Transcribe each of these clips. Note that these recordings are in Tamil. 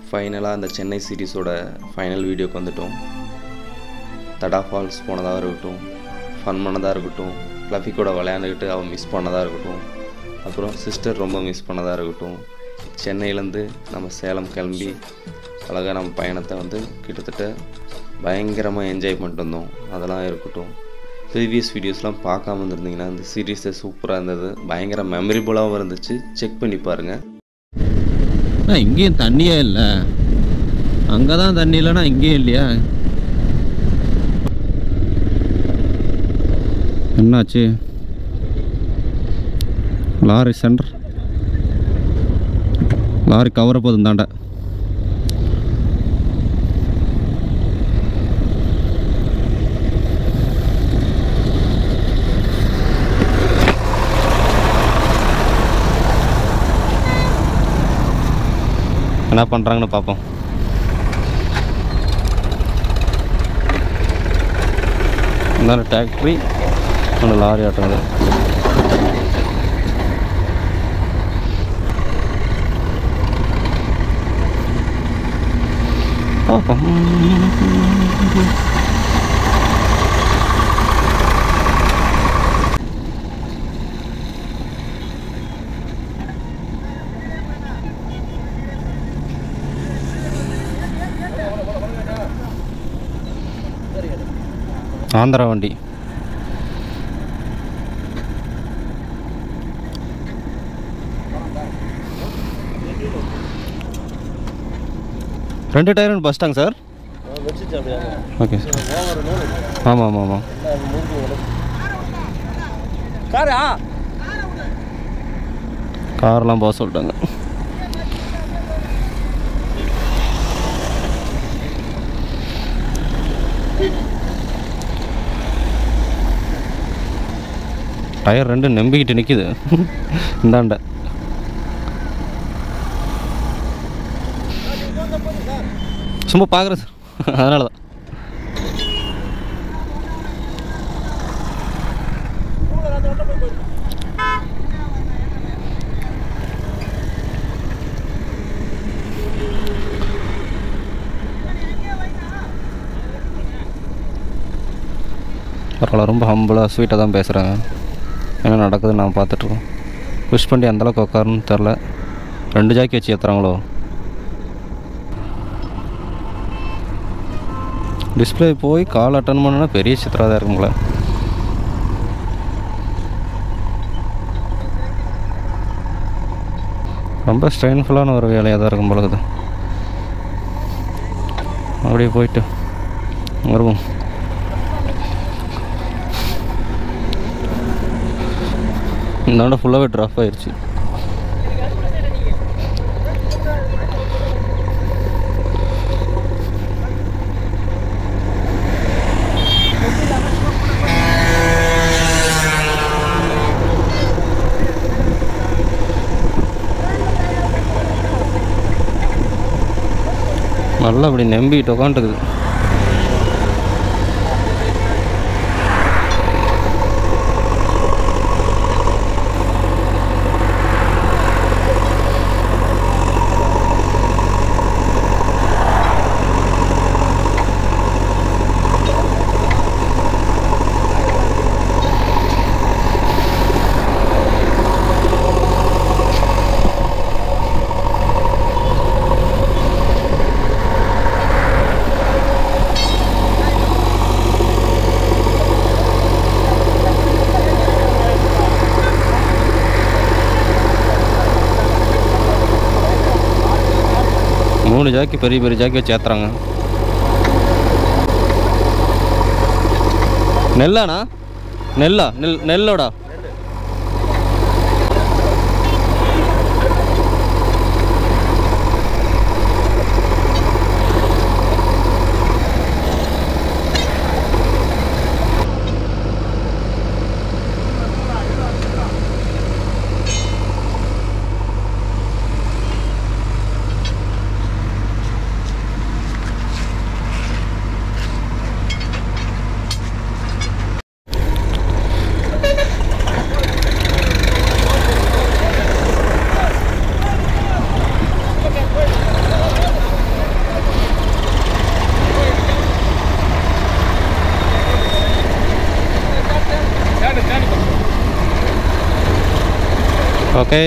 ஃபைனலாக அந்த சென்னை சீரிஸோட ஃபைனல் வீடியோக்கு வந்துட்டோம் தடா ஃபால்ஸ் போனதாக இருக்கட்டும் ஃபன் பண்ணதாக இருக்கட்டும் ஃப்ளஃபி கூட விளையாண்டுக்கிட்டு அவன் மிஸ் பண்ணதாக இருக்கட்டும் அப்புறம் சிஸ்டர் ரொம்ப மிஸ் பண்ணதாக இருக்கட்டும் சென்னையிலேருந்து நம்ம சேலம் கிளம்பி அழகாக நம்ம பயணத்தை வந்து கிட்டத்தட்ட பயங்கரமாக என்ஜாய் பண்ணிட்டு வந்தோம் அதெல்லாம் இருக்கட்டும் ப்ரீவியஸ் வீடியோஸ்லாம் பார்க்காம இருந்திருந்தீங்கன்னா இந்த சீரீஸை சூப்பராக இருந்தது பயங்கர மெமரிபுளாகவும் இருந்துச்சு செக் பண்ணி பாருங்கள் அண்ணா இங்கேயும் தண்ணியே இல்லை அங்கே தான் தண்ணி இல்லைன்னா இங்கேயும் இல்லையா என்னாச்சு லாரி சென்டர் லாரி கவர போதும் தாண்ட என்ன பண்ணுறாங்கன்னு பார்ப்போம் இந்த டிராக்டரி அந்த லாரி ஆட்டுறது பார்ப்போம் ஆந்திரா வண்டி ரெண்டு டயரும் பஸ்ட்டாங்க சார் ஓகே சார் ஆமாம் ஆமாம் ஆமாம் காரா கார்லாம் போக சொல்லிட்டாங்க டயர் ரெண்டு நம்பிக்கிட்டு நிற்கிது இந்தாண்ட சும்மா பார்க்குறேன் சார் அதனால தான் பரவாயில்ல ரொம்ப ஹம்பிளாக ஸ்வீட்டாக தான் பேசுகிறாங்க என்ன நடக்குதுன்னு நான் பார்த்துட்ருக்கோம் புஷ் பண்ணி அந்தளவுக்கு உட்காருன்னு தெரில ரெண்டு ஜாக்கி வச்சு ஏற்றுறாங்களோ டிஸ்பிளே போய் கால் அட்டன் பண்ணனா பெரிய சித்திராக தான் இருக்குங்களே ரொம்ப ஸ்ட்ரெயின்ஃபுல்லான ஒரு வேலையாக தான் இருக்கும் பொழுது அப்படியே போயிட்டு வருவோம் இந்தாண்ட ஃபுல்லாகவே ட்ராப் ஆயிடுச்சு நல்லா அப்படி நம்பிட்டு உட்காந்துக்குது மூணு ஜாக்கி பெரிய பெரிய ஜாக்கி வச்சு ஏற்றுறாங்க நெல்லாண்ணா நெல்லா நெல் நெல்லோடா ஓகே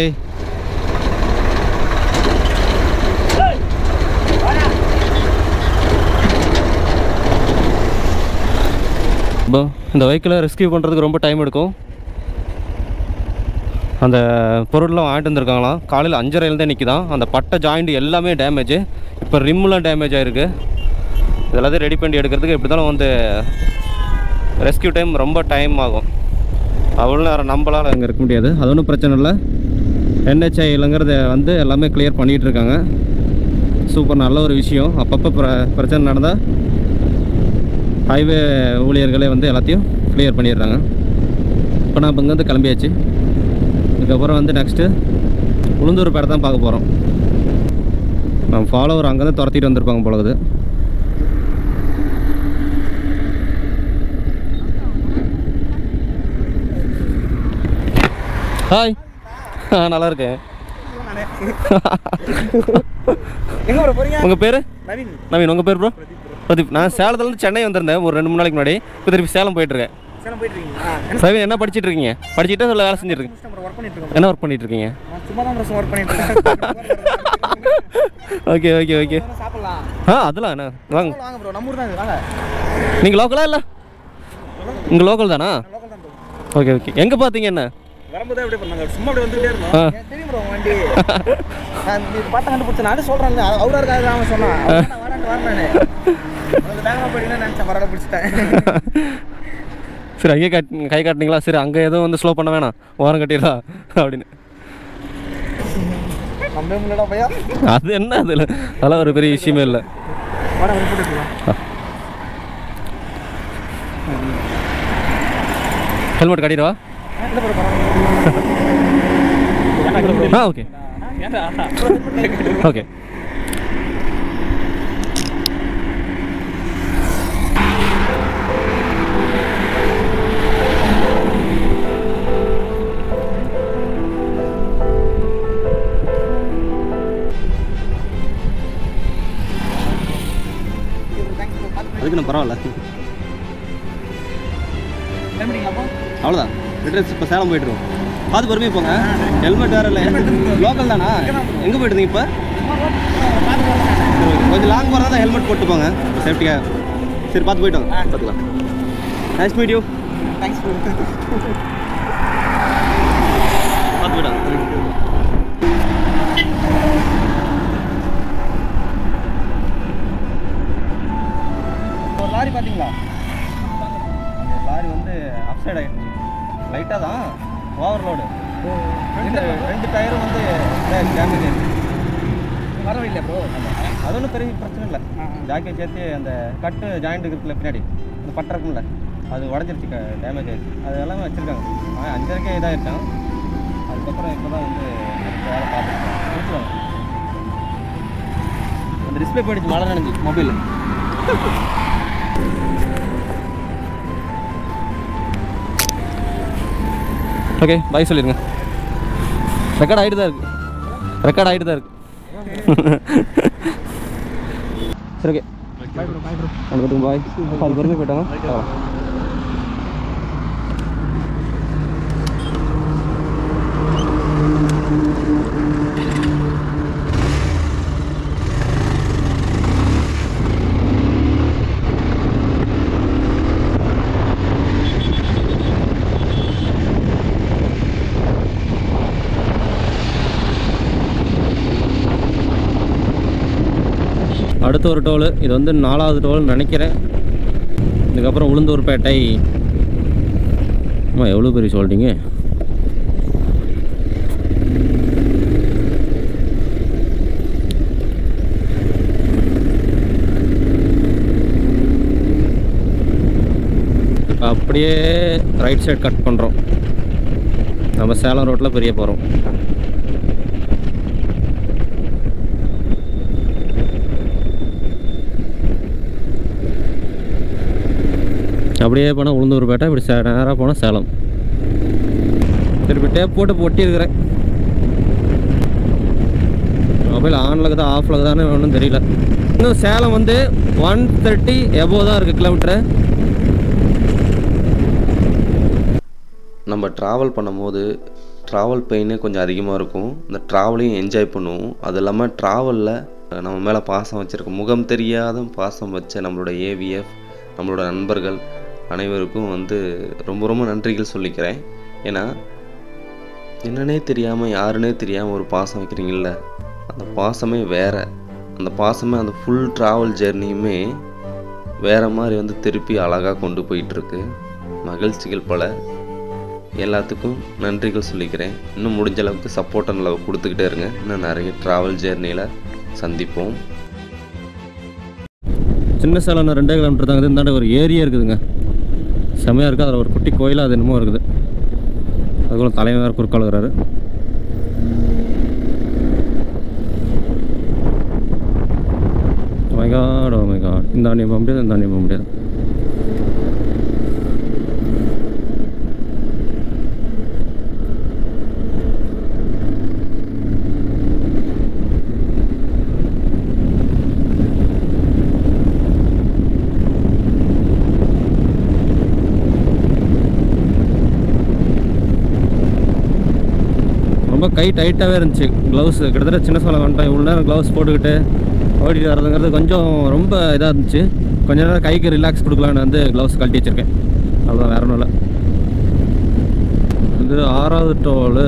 இப்போ இந்த வெஹிக்கிளை ரெஸ்கியூ பண்ணுறதுக்கு ரொம்ப டைம் எடுக்கும் அந்த பொருள்லாம் வாங்கிட்டு வந்திருக்காங்களாம் காலையில் அஞ்சரைலேருந்தே நிற்கிதான் அந்த பட்டை ஜாயிண்ட் எல்லாமே டேமேஜ் இப்போ ரிம்முலாம் டேமேஜ் ஆகிருக்கு இதெல்லாத்தையும் ரெடி பண்ணி எடுக்கிறதுக்கு எப்படி இருந்தாலும் வந்து ரெஸ்கியூ டைம் ரொம்ப டைம் ஆகும் அவ்வளோ நேரம் நம்மளால் அங்கே இருக்க முடியாது அது ஒன்றும் பிரச்சனை இல்லை என்ஹெச்ஐலங்கிறத வந்து எல்லாமே கிளியர் பண்ணிகிட்டு இருக்காங்க சூப்பர் நல்ல ஒரு விஷயம் அப்பப்போ பிர பிரச்சனை நடந்தால் ஹைவே ஊழியர்களே வந்து எல்லாத்தையும் கிளியர் பண்ணிடுறாங்க இப்போ நான் இப்போ இங்கேருந்து கிளம்பியாச்சு இதுக்கப்புறம் வந்து நெக்ஸ்ட்டு உளுந்தூர் பேரை தான் பார்க்க போகிறோம் நம்ம ஃபாலோவர் அங்கேருந்து துரத்திட்டு வந்திருப்பாங்க போலகுது ஹாய் ஆ நல்லா இருக்கேன் எங்க ப்ரோ போறீங்க உங்கள் பேர் நவீன் நவீன் உங்கள் பேர் ப்ரோ பிரதீப் நான் சேலத்துலேருந்து சென்னை வந்திருந்தேன் ஒரு ரெண்டு மூணு நாளைக்கு முன்னாடி இப்போ திருப்பி சேலம் போயிட்டுருக்கேன் சேலம் போயிட்டு இருக்கீங்களா என்ன நவீன் என்ன படிச்சிட்டு இருக்கீங்க படிச்சுட்டு இல்லை வேலை செஞ்சுட்டு இருக்கீங்க ப்ரோ ஒர்க் பண்ணிட்டு இருக்கோம் என்ன ஒர்க் பண்ணிட்டு இருக்கீங்க நான் சும்மா தான் ப்ரோ ஒர்க் பண்ணிட்டு இருக்கேன் ஓகே ஓகே ஓகே சாப்பிடலாம் ஆ அதெல்லாம் என்ன வாங்க வாங்க ப்ரோ நம்ம ஊர் தான் இது வாங்க நீங்கள் லோக்கலா இல்லை இங்கே லோக்கல் தானா லோக்கல் தான் ப்ரோ ஓகே ஓகே எங்கே பார்த்தீங்க என்ன வரும்போது அப்படியே பண்ணாங்க சும்மா அப்படியே வந்துட்டே ஆ. இருந்தோம் எனக்கு தெரியும் ப்ரோ வண்டி நான் இது பார்த்தா கண்டுபிடிச்சேன் நானே சொல்றேன் அவரா இருக்காது அவன் சொன்னான் அவன் நான் வாடான்னு வரேன் நானு உங்களுக்கு வேகமாக போயிட்டீங்கன்னா நினச்சேன் பரவாயில்ல பிடிச்சிட்டேன் சரி அங்கேயே காட் கை காட்டினீங்களா சரி அங்கே எதுவும் வந்து ஸ்லோ பண்ண வேணாம் ஓரம் கட்டிடலாம் அப்படின்னு நம்பவே முடியலடா பையா அது என்ன அதில் அதெல்லாம் ஒரு பெரிய விஷயமே இல்லை வாடா வந்து போட்டு இருக்கலாம் ஹெல்மெட் கட்டிடுவா இல்லை ப்ரோ பரவாயில்ல ஆ ஓகே ஓகே அதுக்கு நான் பரவாயில்ல கிளம்பிட்டீங்களா அவ்வளோதான் ரிட்டர்ன்ஸ் இப்போ சேலம் போயிட்டுருவோம் பார்த்து பொறுமையாக போங்க ஹெல்மெட் வேறு இல்லை லோக்கல் தானா எங்கே போயிட்டு இருந்தீங்க இப்போ கொஞ்சம் லாங் போகிறதா தான் ஹெல்மெட் போட்டு போங்க சேஃப்டியாக சரி பார்த்து போயிட்டு வாங்க பார்த்துக்கலாம் nice meet you thanks bro பார்த்து போயிட்டு வாங்க ஒரு லாரி பார்த்தீங்களா அந்த லாரி வந்து அப்சைட் ஆகிடுச்சு லைட்டாக தான் ஓவர்லோடு ரெண்டு ரெண்டு டயரும் வந்து டேமேஜ் ஆயிடுச்சு வரவில்லை ப்ரோ அது ஒன்றும் பெரிய பிரச்சனை இல்லை ஆ. ஜாக்கெட் சேர்த்து அந்த கட்டு ஜாயிண்ட் இருக்குல்ல பின்னாடி அந்த பட்டை இருக்கும்ல அது உடஞ்சிருச்சு டேமேஜ் ஆயிடுச்சு அது எல்லாமே வச்சுருக்காங்க அவன் அஞ்சரைக்கே இதாகிட்டான் அதுக்கப்புறம் இப்போ தான் வந்து அடுத்த வேலை பார்த்துருக்கேன் முடிச்சுவாங்க அந்த டிஸ்பிளே போயிடுச்சு மழை நனைஞ்சு மொபைல் ஓகே பாய் சொல்லிடுங்க ரெக்கார்ட் ஆகிட்டு தான் இருக்கு ரெக்கார்ட் ஆகிட்டு தான் இருக்கு சரி okay bye bro bye bro அனுப்பிட்டு பாய் அது பொறுமையாக போயிட்டாங்க பார்க்கலாம். அடுத்த ஒரு டோல் இது வந்து நாலாவது டோல் நினைக்கிறேன் இதுக்கப்புறம் உளுந்தூர்பேட்டை ஆமாம் எவ்வளோ பெரிய சொல்லிட்டீங்க இப்போ அப்படியே ரைட் சைடு கட் பண்ணுறோம் நம்ம சேலம் ரோட்டில் பெரிய போகிறோம் அப்படியே போனால் உளுந்தூர்பேட்டை இப்படி சே நேராக போனால் சேலம் திருப்பி டேப் போட்டு இப்போ ஒட்டியிருக்கிறேன் மொபைல் ஆனில் இருக்குதா ஆஃபில் இருக்குதான்னு ஒன்றும் தெரியல இன்னும் சேலம் வந்து ஒன் தேர்ட்டி எபோ தான் இருக்குது கிலோமீட்டரு நம்ம ட்ராவல் பண்ணும்போது ட்ராவல் பெயினே கொஞ்சம் அதிகமாக இருக்கும் இந்த ட்ராவலையும் என்ஜாய் பண்ணுவோம் அது இல்லாமல் ட்ராவலில் நம்ம மேலே பாசம் வச்சுருக்க முகம் தெரியாத பாசம் வச்ச நம்மளோட ஏவிஎஃப் நம்மளோட நண்பர்கள் அனைவருக்கும் வந்து ரொம்ப ரொம்ப நன்றிகள் சொல்லிக்கிறேன் ஏன்னா என்னன்னே தெரியாமல் யாருன்னே தெரியாமல் ஒரு பாசம் வைக்கிறீங்கள அந்த பாசமே வேற அந்த பாசமே அந்த ஃபுல் ட்ராவல் ஜெர்னியுமே வேற மாதிரி வந்து திருப்பி அழகாக கொண்டு போயிட்டுருக்கு மகிழ்ச்சிகள் பல எல்லாத்துக்கும் நன்றிகள் சொல்லிக்கிறேன் இன்னும் முடிஞ்ச அளவுக்கு சப்போர்ட் அண்ட் லவ் கொடுத்துக்கிட்டே இருங்க இன்னும் நிறைய ட்ராவல் ஜேர்னியில் சந்திப்போம் சின்ன சேலம் ரெண்டே கிலோமீட்டர் தாங்க இந்தாண்ட ஒரு ஏரியா இருக்குதுங்க செமையாக இருக்குது அதில் ஒரு குட்டி கோயில் அது என்னமோ இருக்குது அதுக்குள்ள தலைவர் வேறு குறுக்கால் வர்றாரு Oh my god, oh my god. இந்த ஆண்டியம் போக முடியாது இந்த ஆண்டியம் போக முடியாது ரொம்ப கை டைட்டாகவே இருந்துச்சு க்ளவுஸ் கிட்டத்தட்ட சின்ன சொல்ல வந்துட்டேன் இவ்வளோ நேரம் க்ளவுஸ் போட்டுக்கிட்டு ஓடிட்டு வரதுங்கிறது கொஞ்சம் ரொம்ப இதாக இருந்துச்சு கொஞ்ச நேரம் கைக்கு ரிலாக்ஸ் கொடுக்கலான்னு வந்து க்ளவுஸ் கழட்டி வச்சிருக்கேன் அவ்வளோதான் வேற ஒன்றும் இல்லை இது ஆறாவது டோலு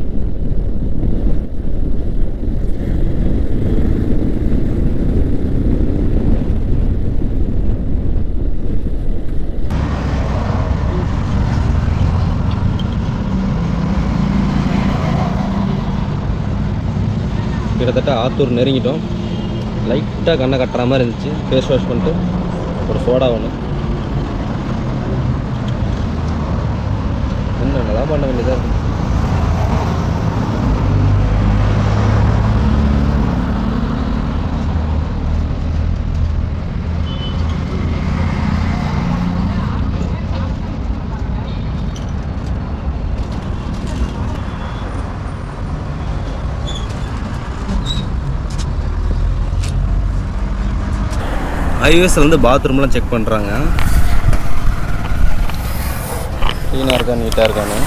கிட்டத்தட்ட ஆத்தூர் நெருங்கிட்டோம் லைட்டாக கண்ணை கட்டுற மாதிரி இருந்துச்சு ஃபேஸ் வாஷ் பண்ணிட்டு ஒரு சோடா ஒன்று என்ன நல்லா பண்ண வேண்டியதாக இருக்கு ஹைவேஸில் வந்து பாத்ரூம்லாம் செக் பண்ணுறாங்க க்ளீனாக இருக்கா நீட்டாக இருக்கான்னு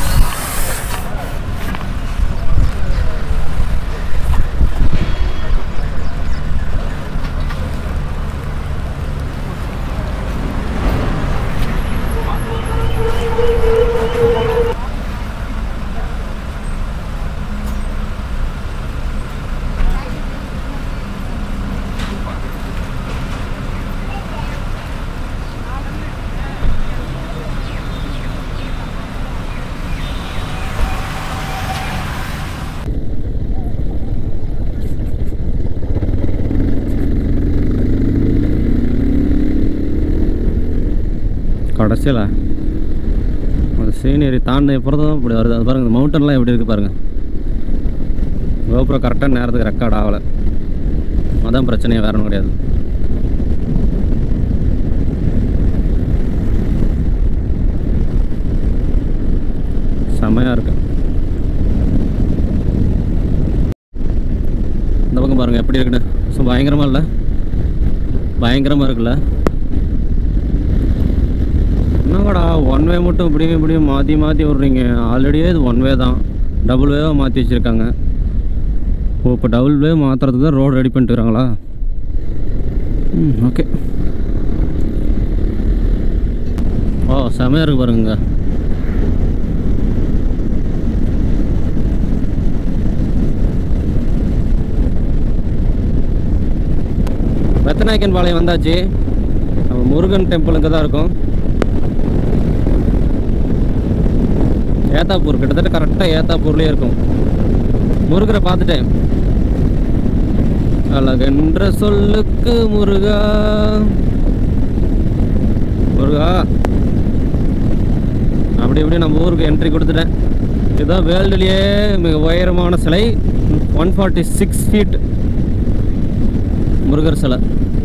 கடைசியில் அந்த சீனரி தாண்டின அப்புறம் தான் இப்படி வருது அது பாருங்கள் இந்த மவுண்டன்லாம் எப்படி இருக்குது பாருங்கள் கோபுரம் கரெக்டாக நேரத்துக்கு ரெக்கார்ட் ஆகலை அதான் பிரச்சனையே வேற ஒன்றும் கிடையாது செமையாக இருக்கு இந்த பக்கம் பாருங்கள் எப்படி இருக்குன்னு ஸோ பயங்கரமாக இல்லை பயங்கரமாக இருக்குல்ல என்னங்கடா ஒன் வே மட்டும் இப்படியும் இப்படியும் மாற்றி மாற்றி விட்றீங்க ஆல்ரெடியே இது ஒன் வே தான் டபுள் வேவாக மாற்றி வச்சுருக்காங்க ஓ இப்போ டபுள் வே மாற்றுறதுக்கு தான் ரோடு ரெடி பண்ணிட்டுருக்காங்களா ம் ஓகே ஓ செமையாக இருக்கு பாருங்க ரத்தநாயக்கன் பாளையம் வந்தாச்சு நம்ம முருகன் டெம்பிள் இங்கே தான் இருக்கும் ஏத்தாப்பூர் கிட்டத்தட்ட கரெக்டாக ஏத்தாப்பூர்லேயே இருக்கும் முருகரை பார்த்துட்டேன் அழகென்ற சொல்லுக்கு முருகா முருகா அப்படி இப்படி நம்ம ஊருக்கு என்ட்ரி கொடுத்துட்டேன் இதுதான் வேர்ல்டுலேயே மிக உயரமான சிலை one forty six feet Murugar சிலை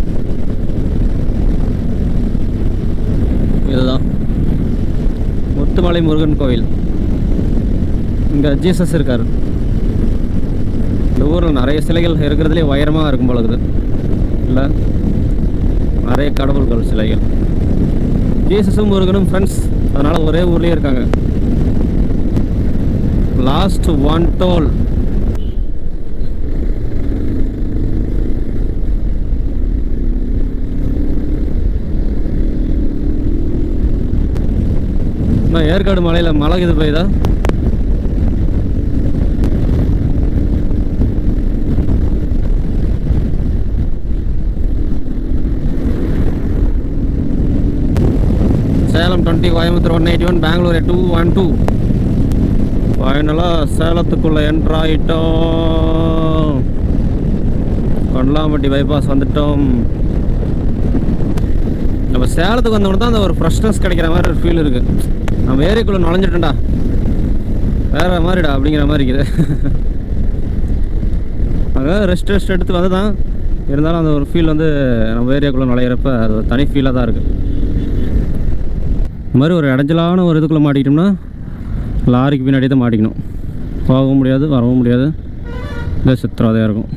இதுதான் முத்துமலை முருகன் கோவில் இங்கே ஜீசஸ் இருக்கார் இந்த ஊரில் நிறைய சிலைகள் இருக்கிறதுலே உயரமாக இருக்கும் போல இருக்குது இல்லை நிறைய கடவுள்கள் சிலைகள் ஜீசஸும் முருகனும் ஃப்ரெண்ட்ஸ் அதனால் ஒரே ஊர்லேயே இருக்காங்க லாஸ்ட் ஒன் டோல் நான் ஏற்காடு மலையில் மழை இது பெய்யுதா Salem twenty Coimbatore one eighty one Bangalore two one two ஃபைனலாக சேலத்துக்குள்ளே என்ட்ரு ஆகிட்டோம் கொண்டலாம்பட்டி பைபாஸ் வந்துட்டோம் நம்ம சேலத்துக்கு வந்தவொடனே தான் அந்த ஒரு ஃப்ரெஷ்னஸ் கிடைக்கிற மாதிரி ஒரு ஃபீல் இருக்குது நம்ம ஏரிக்குள்ளே நுழைஞ்சிட்டேன்டா வேற மாதிரிடா அப்படிங்கிற மாதிரி இருக்குது அங்கே ரெஸ்ட் ரெஸ்ட் எடுத்து வந்து தான் இருந்தாலும் அந்த ஒரு ஃபீல் வந்து நம்ம ஏரியாக்குள்ளே நுழையிறப்ப அது ஒரு தனி ஃபீலாக தான் இருக்குது இந்த மாதிரி ஒரு இடைஞ்சலான ஒரு இதுக்குள்ளே மாட்டிக்கிட்டோம்னா லாரிக்கு பின்னாடி தான் மாட்டிக்கணும் போகவும் முடியாது வரவும் முடியாது இதே சித்திரவதையாக இருக்கும்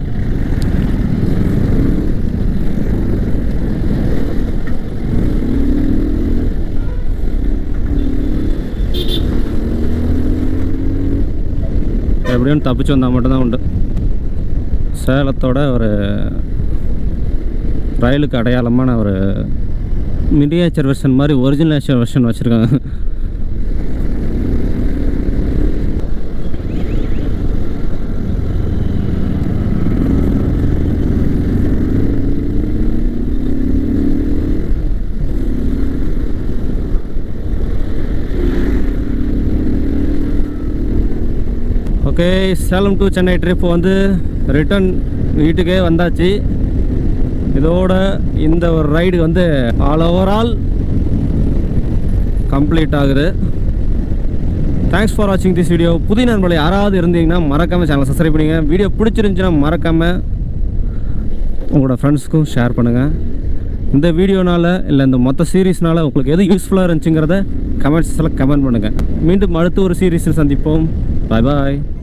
எப்படியும் தப்பிச்சு வந்தால் மட்டும்தான் உண்டு சேலத்தோட ஒரு ரயிலுக்கு அடையாளமான ஒரு மினியேச்சர் வெர்ஷன் மாதிரி ஒரிஜினல் வெர்ஷன் வச்சுருக்காங்க okay Salem to Chennai trip வந்து ரிட்டர்ன் வீட்டுக்கே வந்தாச்சு இதோட இந்த ஒரு ரைடு வந்து ஆல் ஓவரால் கம்ப்ளீட் ஆகுது தேங்க்ஸ் ஃபார் வாட்சிங் திஸ் வீடியோ புதிய நண்பர்கள் யாராவது இருந்தீங்கன்னா மறக்காமல் சேனலை சப்ஸ்கிரைப் பண்ணுங்க வீடியோ பிடிச்சிருந்துச்சுன்னா மறக்காமல் உங்களோட ஃப்ரெண்ட்ஸ்க்கும் ஷேர் பண்ணுங்கள் இந்த வீடியோனால இல்லை இந்த மொத்த சீரீஸ்னால உங்களுக்கு எது யூஸ்ஃபுல்லாக இருந்துச்சுங்கிறத கமெண்ட்ஸில் கமெண்ட் பண்ணுங்கள் மீண்டும் அடுத்த ஒரு சீரீஸில் சந்திப்போம் பாய் பாய்